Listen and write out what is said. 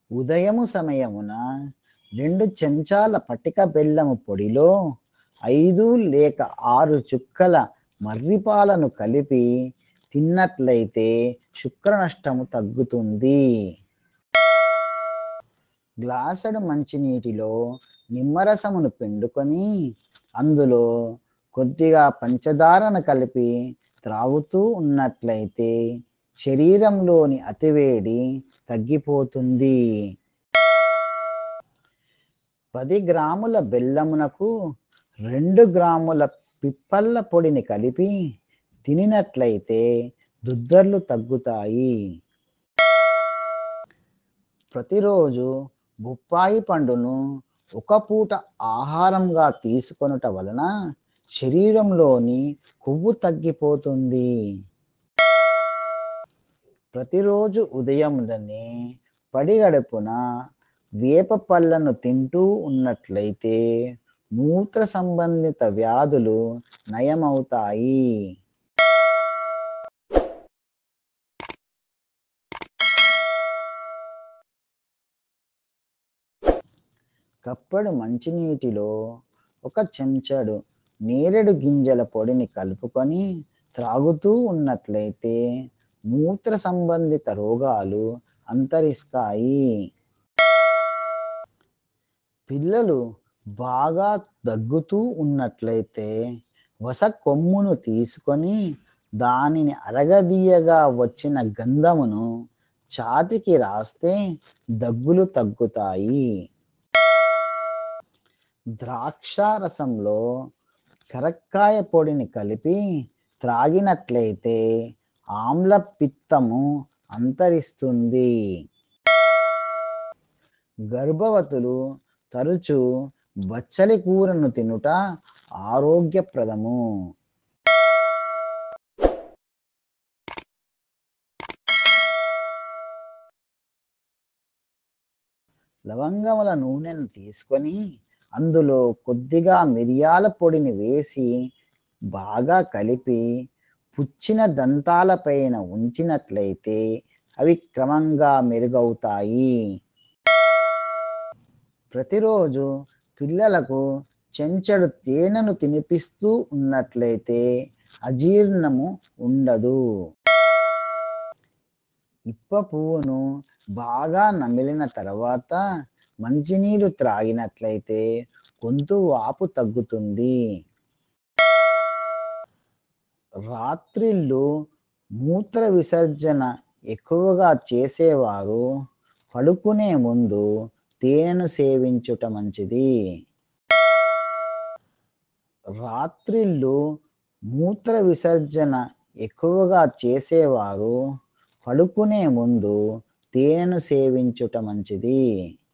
ఉదయము సమయమున రెండు చెంచాల పటిక బెల్లము పొడిలో ఐదు లేక ఆరు చుక్కల మర్రిపాలను కలిపి తిన్నట్లయితే శుక్ర నష్టము తగ్గుతుంది గ్లాసెడు మంచినీటిలో నిమ్మరసమును పిండుకొని అందులో కొద్దిగా పంచదారను కలిపి త్రాగుతూ ఉన్నట్లయితే శరీరంలోని అతివేడి తగ్గిపోతుంది పది గ్రాముల బెల్లమునకు రెండు గ్రాముల పిప్పల్ల పొడిని కలిపి తినినట్లయితే దుద్దర్లు తగ్గుతాయి ప్రతిరోజు బొప్పాయి పండును ఒక పూట ఆహారంగా తీసుకొనుట వలన శరీరంలోని కొవ్వు తగ్గిపోతుంది ప్రతిరోజు ఉదయంలోనే పడిగడుపున వేప పళ్ళను తింటూ ఉన్నట్లయితే మూత్ర సంబంధిత వ్యాధులు నయమవుతాయి కప్పడు మంచినీటిలో ఒక చెంచాడు నేరేడు గింజల పొడిని కలుపుకొని త్రాగుతూ ఉన్నట్లయితే మూత్ర సంబంధిత రోగాలు అంతరిస్తాయి పిల్లలు బాగా దగ్గుతూ ఉన్నట్లయితే వస కొమ్మును తీసుకొని దానిని అరగదీయగా వచ్చిన గంధమును ఛాతికి రాస్తే దగ్గులు తగ్గుతాయి ద్రాక్షారసంలో కరక్కాయ పొడిని కలిపి త్రాగినట్లయితే ఆమ్ల పిత్తము అంతరిస్తుంది గర్భవతులు తరచు బచ్చలి కూరను తినుట ఆరోగ్యప్రదము లవంగముల నూనెను తీసుకొని అందులో కొద్దిగా మిరియాల పొడిని వేసి బాగా కలిపి పుచ్చిన దంతాలపైన ఉంచినట్లయితే అవి క్రమంగా మెరుగవుతాయి ప్రతిరోజు పిల్లలకు చెంచడు తేనెను తినిపిస్తూ ఉన్నట్లయితే అజీర్ణము ఉండదు ఇప్ప పువ్వును బాగా నమిలిన తర్వాత మంచినీరు త్రాగినట్లయితే గొంతు వాపు తగ్గుతుంది రాత్రిళ్ళు మూత్ర విసర్జన ఎక్కువగా చేసేవారు పడుకునే ముందు తేనెను సేవించుట మంచిది రాత్రిళ్ళు మూత్ర విసర్జన ఎక్కువగా చేసేవారు పడుకునే ముందు తేనెను సేవించుట మంచిది